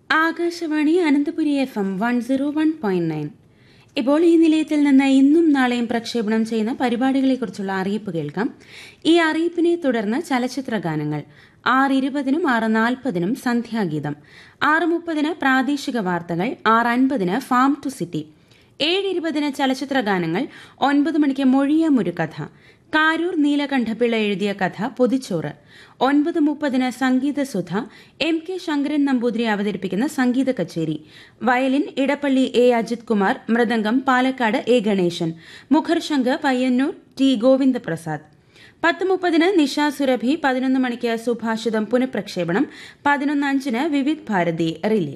Akashvani Ananthapuri F M one zero one point nine ഇപ്പോൾ ഈ നിലയത്തിൽ നിന്ന് ഇന്നും നാളെയും പ്രക്ഷേപണം ചെയ്യുന്ന പരിപാടികളെക്കുറിച്ചുള്ള അറിയിപ്പ് കേൾക്കാം ഈ അറിയിപ്പിനെ തുടർന്ന് ചലച്ചിത്ര ഗാനങ്ങൾ ആറ് ഇരുപതിനും ആറ് നാൽപ്പതിനും സന്ധ്യാഗീതം ആറ് മുപ്പതിന് പ്രാദേശിക വാർത്തകൾ ആറ് അൻപതിന് ഫാം ടു സിറ്റി ഏഴ് ഇരുപതിന് ചലച്ചിത്ര ഗാനങ്ങൾ ഒൻപത് മണിക്ക് മൊഴിയ മുരുകഥ കാരൂർ നീലകണ്ഠപിള്ള എഴുതിയ കഥ പൊതിച്ചോറ് ഒൻപത് മുപ്പതിന് സംഗീതസുധ എം കെ ശങ്കരൻ നമ്പൂതിരി അവതരിപ്പിക്കുന്ന സംഗീത കച്ചേരി violin Edappally A Ajith Kumar mridangam Palakkad A Ganesan മുഖർശങ്ക് പയ്യന്നൂർ ടി ഗോവിന്ദപ്രസാദ് പത്ത് മുപ്പതിന് നിഷ സുരഭി പതിനൊന്ന് മണിക്ക് സുഭാഷിതം പുനഃപ്രക്ഷേപണം പതിനൊന്ന് അഞ്ചിന് വിവിധ് ഭാരതി റിലേ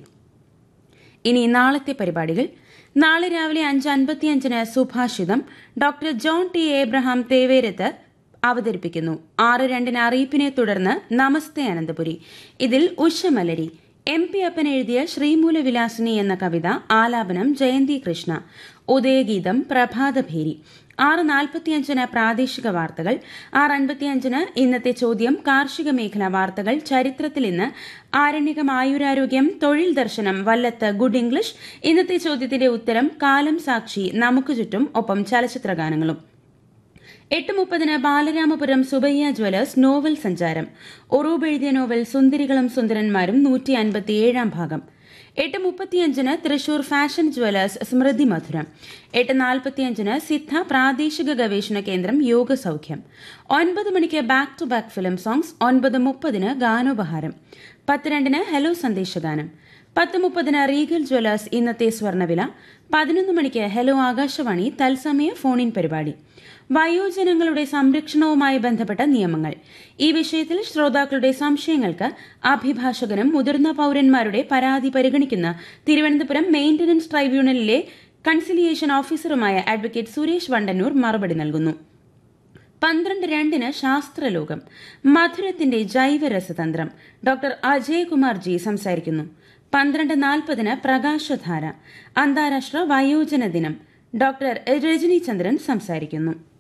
ഇനി നാളത്തെ പരിപാടികൾ നാളെ രാവിലെ അഞ്ച് അൻപത്തിയഞ്ചിന് സുഭാഷിതം doctor John T Abraham Theverath അവതരിപ്പിക്കുന്നു ആറ് രണ്ടിന് അറിയിപ്പിനെ തുടർന്ന് നമസ്തേ അനന്തപുരി ഇതിൽ ഉഷമലരി എം പി അപ്പൻ എഴുതിയ ശ്രീമൂല വിലാസിനി എന്ന കവിത ആലാപനം ജയന്തി കൃഷ്ണ ഉദയഗീതം പ്രഭാതഭേരി ആറ് നാൽപ്പത്തിയഞ്ചിന് പ്രാദേശിക വാർത്തകൾ ആറ് അൻപത്തിയഞ്ചിന് ഇന്നത്തെ ചോദ്യം കാർഷിക മേഖലാ വാർത്തകൾ ചരിത്രത്തിൽ ഇന്ന് ആരണ്യകം ആയുരാരോഗ്യം തൊഴിൽ ദർശനം വല്ലത്ത് ഗുഡ് ഇംഗ്ലീഷ് ഇന്നത്തെ ചോദ്യത്തിന്റെ ഉത്തരം കാലം സാക്ഷി നമുക്ക് ചുറ്റും ഒപ്പം ചലച്ചിത്ര ഗാനങ്ങളും എട്ട് മുപ്പതിന് ബാലരാമപുരം സുബയ്യ ജ്വല്ലേഴ്സ് നോവൽ സഞ്ചാരം ഒറൂബ് എഴുതിയ നോവൽ സുന്ദരികളും സുന്ദരന്മാരും നൂറ്റി അൻപത്തിയേഴാം ഭാഗം എട്ട് മുപ്പത്തിയഞ്ചിന് തൃശൂർ ഫാഷൻ ജ്വല്ലേഴ്സ് സ്മൃതി മധുരം എട്ട് നാൽപ്പത്തിയഞ്ചിന് സിദ്ധ പ്രാദേശിക ഗവേഷണ കേന്ദ്രം യോഗസൌഖ്യം ഒൻപത് മണിക്ക് back to back film songs ഒൻപത് മുപ്പതിന് ഗാനോപഹാരം പത്ത് രണ്ടിന് ഹലോ സന്ദേശഗാനം പത്ത് മുപ്പതിന് റീഗൽ ജ്വല്ലേഴ്സ് ഇന്നത്തെ സ്വർണ്ണവില പതിനൊന്ന് മണിക്ക് ഹലോ ആകാശവാണി തത്സമയ ഫോൺ ഇൻ പരിപാടി വയോജനങ്ങളുടെ സംരക്ഷണവുമായി ബന്ധപ്പെട്ട നിയമങ്ങൾ ഈ വിഷയത്തിൽ ശ്രോതാക്കളുടെ സംശയങ്ങൾക്ക് അഭിഭാഷകനും മുതിർന്ന പൌരന്മാരുടെ പരാതി പരിഗണിക്കുന്ന തിരുവനന്തപുരം മെയിന്റനൻസ് ട്രൈബ്യൂണലിലെ കൺസിലിയേഷൻ ഓഫീസറുമായ അഡ്വക്കേറ്റ് സുരേഷ് വണ്ടന്നൂർ മറുപടി നൽകുന്നു പന്ത്രണ്ട് രണ്ടിന് ശാസ്ത്രലോകം മധുരത്തിന്റെ ജൈവരസതന്ത്രം ഡോക്ടർ അജയകുമാർ ജി സംസാരിക്കുന്നു പന്ത്രണ്ട് നാൽപ്പതിന് പ്രകാശധാര അന്താരാഷ്ട്ര വയോജന ദിനം ഡോക്ടർ രജനി ചന്ദ്രൻ സംസാരിക്കുന്നു